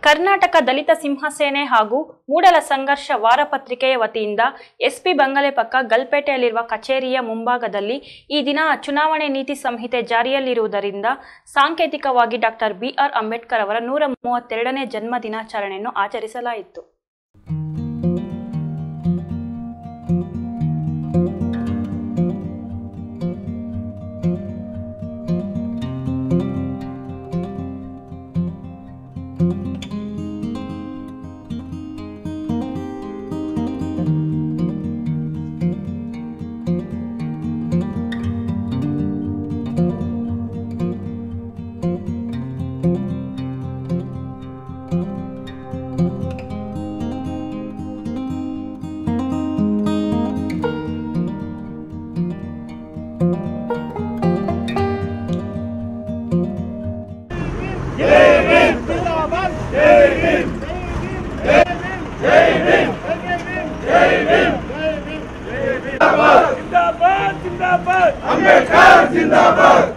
ಕರ್ನಾಟಕ ದಲಿತ ಸಿಂಹಸೇನೆ ಹಾಗೂ ಮೂಡಲ ಸಂಘರ್ಷ ವಾರಪತ್ರಿಕೆಯ ವತಿಯಿಂದ ಎಸ್ಪಿ ಬಂಗಲೆ ಪಕ್ಕ ಗಲ್ಪೇಟೆಯಲ್ಲಿರುವ ಕಚೇರಿಯ ಮುಂಭಾಗದಲ್ಲಿ ಈ ದಿನ ಚುನಾವಣೆ ನೀತಿ ಸಂಹಿತೆ ಜಾರಿಯಲ್ಲಿರುವುದರಿಂದ ಸಾಂಕೇತಿಕವಾಗಿ ಡಾಕ್ಟರ್ ಬಿಆರ್ ಅಂಬೇಡ್ಕರ್ ಅವರ ನೂರ ಮೂವತ್ತೆರಡನೇ ಜನ್ಮ ದಿನಾಚರಣೆಯನ್ನು ಆಚರಿಸಲಾಯಿತು जिंदाबाद जिंदाबाद अंबेडकर जिंदाबाद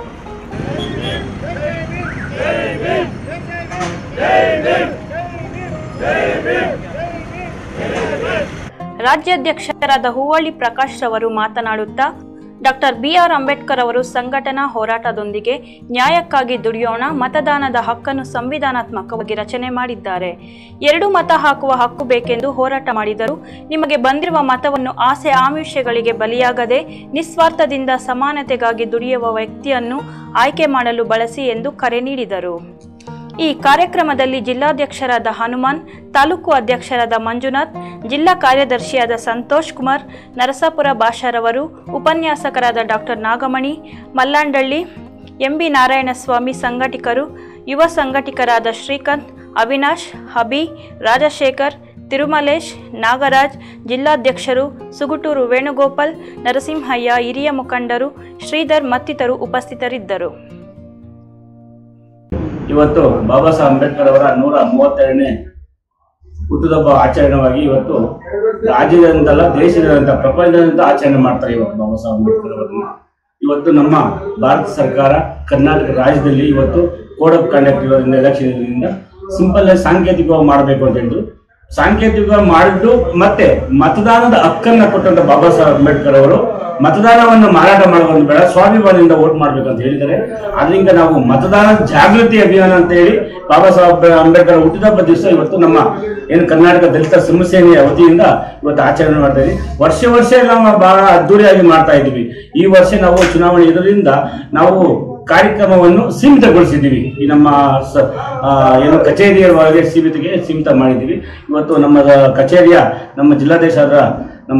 ರಾಜ್ಯಾಧ್ಯಕ್ಷರಾದ ಹೂವಳ್ಳಿ ಪ್ರಕಾಶ್ ರವರು ಮಾತನಾಡುತ್ತಾ ಡಾಕ್ಟರ್ ಬಿಆರ್ ಅಂಬೇಡ್ಕರ್ ಅವರು ಸಂಘಟನಾ ಹೋರಾಟದೊಂದಿಗೆ ನ್ಯಾಯಕ್ಕಾಗಿ ದುಡಿಯೋಣ ಮತದಾನದ ಹಕ್ಕನ್ನು ಸಂವಿಧಾನಾತ್ಮಕವಾಗಿ ರಚನೆ ಮಾಡಿದ್ದಾರೆ ಎರಡು ಮತ ಹಾಕುವ ಹಕ್ಕು ಬೇಕೆಂದು ಹೋರಾಟ ಮಾಡಿದರು ನಿಮಗೆ ಬಂದಿರುವ ಮತವನ್ನು ಆಸೆ ಆಮಿಷಗಳಿಗೆ ಬಲಿಯಾಗದೆ ನಿಸ್ವಾರ್ಥದಿಂದ ಸಮಾನತೆಗಾಗಿ ದುಡಿಯುವ ವ್ಯಕ್ತಿಯನ್ನು ಆಯ್ಕೆ ಮಾಡಲು ಬಳಸಿ ಎಂದು ಕರೆ ನೀಡಿದರು ಈ ಕಾರ್ಯಕ್ರಮದಲ್ಲಿ ಜಿಲ್ಲಾಧ್ಯಕ್ಷರಾದ ಹನುಮಾನ್ ತಾಲೂಕು ಅಧ್ಯಕ್ಷರಾದ ಮಂಜುನಾಥ್ ಜಿಲ್ಲಾ ಕಾರ್ಯದರ್ಶಿಯಾದ ಸಂತೋಷ್ ಕುಮಾರ್ ನರಸಾಪುರ ಭಾಷಾರವರು ಉಪನ್ಯಾಸಕರಾದ ಡಾಕ್ಟರ್ ನಾಗಮಣಿ ಮಲ್ಲಾಂಡಳ್ಳಿ ಎಂಬಿ ನಾರಾಯಣಸ್ವಾಮಿ ಸಂಘಟಕರು ಯುವ ಸಂಘಟಕರಾದ ಶ್ರೀಕಾಂತ್ ಅವಿನಾಶ್ ಹಬಿ ರಾಜಶೇಖರ್ ತಿರುಮಲೇಶ್ ನಾಗರಾಜ್ ಜಿಲ್ಲಾಧ್ಯಕ್ಷರು ಸುಗುಟೂರು ವೇಣುಗೋಪಾಲ್ ನರಸಿಂಹಯ್ಯ ಹಿರಿಯ ಮುಖಂಡರು ಶ್ರೀಧರ್ ಮತ್ತಿತರರು ಉಪಸ್ಥಿತರಿದ್ದರು ಇವತ್ತು ಬಾಬಾ ಸಾಹೇಬ್ ಅಂಬೇಡ್ಕರ್ ಅವರ ನೂರ ಮೂವತ್ತೆರಡನೇ ಹುಟ್ಟುಹಬ್ಬ ಆಚರಣೆವಾಗಿ ಇವತ್ತು ರಾಜ್ಯದಾದ್ಯಂತಲ್ಲ ದೇಶದಾದ್ಯಂತ ಪ್ರಪಂಚದಾದ್ಯಂತ ಆಚರಣೆ ಮಾಡ್ತಾರೆ ಇವತ್ತು ಬಾಬಾ ಸಾಹೇಬ್ ಅಂಬೇಡ್ಕರ್ ಅವರನ್ನ ಇವತ್ತು ನಮ್ಮ ಭಾರತ ಸರ್ಕಾರ ಕರ್ನಾಟಕ ರಾಜ್ಯದಲ್ಲಿ ಇವತ್ತು ಕೋಡ್ ಆಫ್ ಕಂಡಕ್ಟ್ ಇರೋದ್ರಿಂದ ಎಲೆಕ್ಷನ್ ಇರೋದ್ರಿಂದ ಸಿಂಪಲ್ ಆಗಿ ಸಾಂಕೇತಿಕವಾಗಿ ಮಾಡಬೇಕು ಅಂತ ಹೇಳಿದ್ರು ಸಾಂಕೇತಿಕವಾಗಿ ಮಾಡಿದ್ದು ಮತ್ತೆ ಮತದಾನದ ಹಕ್ಕನ್ನ ಕೊಟ್ಟಂತ ಬಾಬಾ ಸಾಹೇಬ್ ಅಂಬೇಡ್ಕರ್ ಅವರು ಮತದಾನವನ್ನು ಮಾರಾಟ ಮಾಡೋದು ಬೇಡ ಸ್ವಾಭಿಮಾನದಿಂದ ವೋಟ್ ಮಾಡ್ಬೇಕು ಅಂತ ಹೇಳಿದ್ದಾರೆ ಆದ್ರಿಂದ ನಾವು ಮತದಾನ ಜಾಗೃತಿ ಅಭಿಯಾನ ಅಂತ ಹೇಳಿ ಬಾಬಾ ಸಾಹೇಬ್ ಅಂಬೇಡ್ಕರ್ ಹುಟ್ಟಿದಬ್ಬ ದಿವಸ ಇವತ್ತು ನಮ್ಮ ಏನು ಕರ್ನಾಟಕ ದಲಿತ ಶ್ರಮಸೇನೆಯ ವತಿಯಿಂದ ಇವತ್ತು ಆಚರಣೆ ಮಾಡ್ತಾ ಇದ್ದೀವಿ ವರ್ಷ ವರ್ಷ ನಾವು ಬಹಳ ಅದ್ದೂರಿಯಾಗಿ ಮಾಡ್ತಾ ಇದ್ದೀವಿ ಈ ವರ್ಷ ನಾವು ಚುನಾವಣೆ ಇದರಿಂದ ನಾವು ಕಾರ್ಯಕ್ರಮವನ್ನು ಸೀಮಿತಗೊಳಿಸಿದ್ದೀವಿ ಈ ನಮ್ಮ ಸ- ಆ, ಏನು ಕಚೇರಿಯ ಒಳಗೆ ಸೀಮಿತಿಗೆ ಸೀಮಿತ ಮಾಡಿದ್ದೀವಿ ಇವತ್ತು ನಮ್ಮ ಕಚೇರಿಯ ನಮ್ಮ ಜಿಲ್ಲಾಧ್ಯಕ್ಷರಾದ ನಮ್ಮ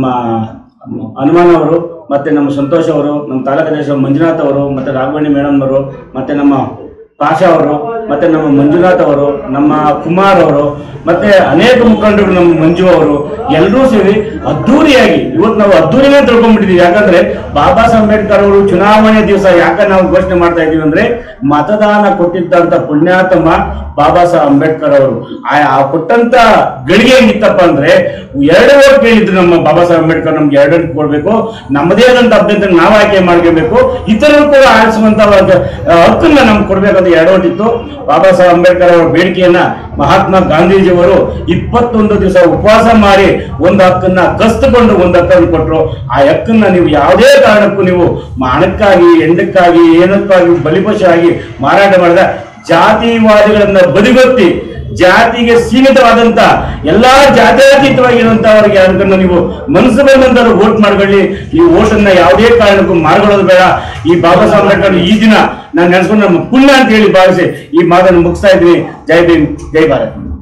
ಹನುಮಾನ್ ಅವರು ಮತ್ತೆ ನಮ್ಮ ಸಂತೋಷ್ ಅವರು ನಮ್ಮ ತಾಲೂಕಾಧ್ಯಕ್ಷ ಮಂಜುನಾಥ್ ಅವರು ಮತ್ತೆ ರಾಘವಣಿ ಮೇಡಮ್ ಅವರು ಮತ್ತೆ ನಮ್ಮ ಪಾಷಾ ಅವರು ಮತ್ತೆ ನಮ್ಮ ಮಂಜುನಾಥ್ ಅವರು ನಮ್ಮ ಕುಮಾರ್ ಅವರು ಮತ್ತೆ ಅನೇಕ ಮುಖಂಡರು ನಮ್ಮ ಮಂಜು ಅವರು ಎಲ್ಲರೂ ಸೇರಿ ಅದ್ದೂರಿಯಾಗಿ ಇವತ್ತು ನಾವು ಅದ್ದೂರಿನೇ ತಿಳ್ಕೊಂಡ್ಬಿಟ್ಟಿದೀವಿ ಯಾಕಂದ್ರೆ ಬಾಬಾ ಸಾಹೇಬ್ ಅಂಬೇಡ್ಕರ್ ಅವರು ಚುನಾವಣೆ ದಿವಸ ಯಾಕೆ ನಾವು ಘೋಷಣೆ ಮಾಡ್ತಾ ಇದೀವಿ ಅಂದ್ರೆ ಮತದಾನ ಕೊಟ್ಟಿದ್ದಂತ ಪುಣ್ಯಾತಮ ಬಾಬಾ ಸಾಹೇಬ್ ಅಂಬೇಡ್ಕರ್ ಅವರು ಆ ಆ ಕೊಟ್ಟಂತ ಗಳಿಗೆ ಹೆಂಗಿತ್ತಪ್ಪ ಅಂದ್ರೆ ಎರಡು ಓಟ್ ಕೇಳಿದ್ರು ನಮ್ಮ ಬಾಬಾ ಸಾಹೇಬ್ ಅಂಬೇಡ್ಕರ್ ನಮ್ಗೆ ಎರಡು ಓಟ್ ಕೊಡ್ಬೇಕು ನಮ್ಮದೇ ಆದಂತ ಅಭ್ಯರ್ಥಿ ನಾವು ಆಯ್ಕೆ ಮಾಡ್ಕೋಬೇಕು ಇತರರು ಕೂಡ ಆರಿಸುವಂತ ಒಂದು, ಆ, ಹಕ್ಕನ್ನ ನಮ್ಗೆ ಕೊಡ್ಬೇಕಂತ ಎರಡು ಓಟ್ ಇತ್ತು ಬಾಬಾ ಸಾಹೇಬ್ ಅಂಬೇಡ್ಕರ್ ಅವರ ಬೇಡಿಕೆಯನ್ನ ಮಹಾತ್ಮ ಗಾಂಧೀಜಿಯವರು ಇಪ್ಪತ್ತೊಂದು ದಿವಸ ಉಪವಾಸ ಮಾಡಿ ಒಂದು ಹಕ್ಕನ್ನ ಕಸ್ತುಕೊಂಡು ಒಂದು ಹಕ್ಕನ್ನು ಕೊಟ್ಟರು ಆ ಹಕ್ಕನ್ನ ನೀವು ಯಾವುದೇ ಕಾರಣಕ್ಕೂ ನೀವು ಹಣಕ್ಕಾಗಿ ಎಂಡಕ್ಕಾಗಿ ಏನಕ್ಕಾಗಿ ಬಲಿಪಶು ಆಗಿ ಮಾರಾಟ ಮಾಡಿದ ಜಾತಿವಾದಿಗಳನ್ನ ಬದಿಗೊತ್ತಿ ಜಾತಿಗೆ ಸೀಮಿತವಾದಂತ ಎಲ್ಲಾ ಜಾತ್ಯತೀತವಾಗಿರುವಂತವರಿಗೆ ಅದನ್ನ ನೀವು ಮನಸ್ಸು ಬಂದಂತ ವೋಟ್ ಮಾಡ್ಕೊಳ್ಳಿ ಈ ವೋಟನ್ನ ಯಾವುದೇ ಕಾರಣಕ್ಕೂ ಮಾರ್ಕೊಳ್ಳೋದು ಬೇಡ ಈ ಬಾಬಾ ಸಾಹೇಬ್ ಅಂಬೇಡ್ಕರ್ ಈ ದಿನ ನಾನು ನೆನೆಸ್ಕೊಂಡು ನಮ್ಮ ಪುಣ್ಯ ಅಂತ ಹೇಳಿ ಭಾವಿಸಿ ಈ ಮಾತನ್ನು ಮುಗಿಸ್ತಾ ಇದ್ದೀನಿ ಜೈ ಭೀಮ್ ಜೈ ಭಾರತ್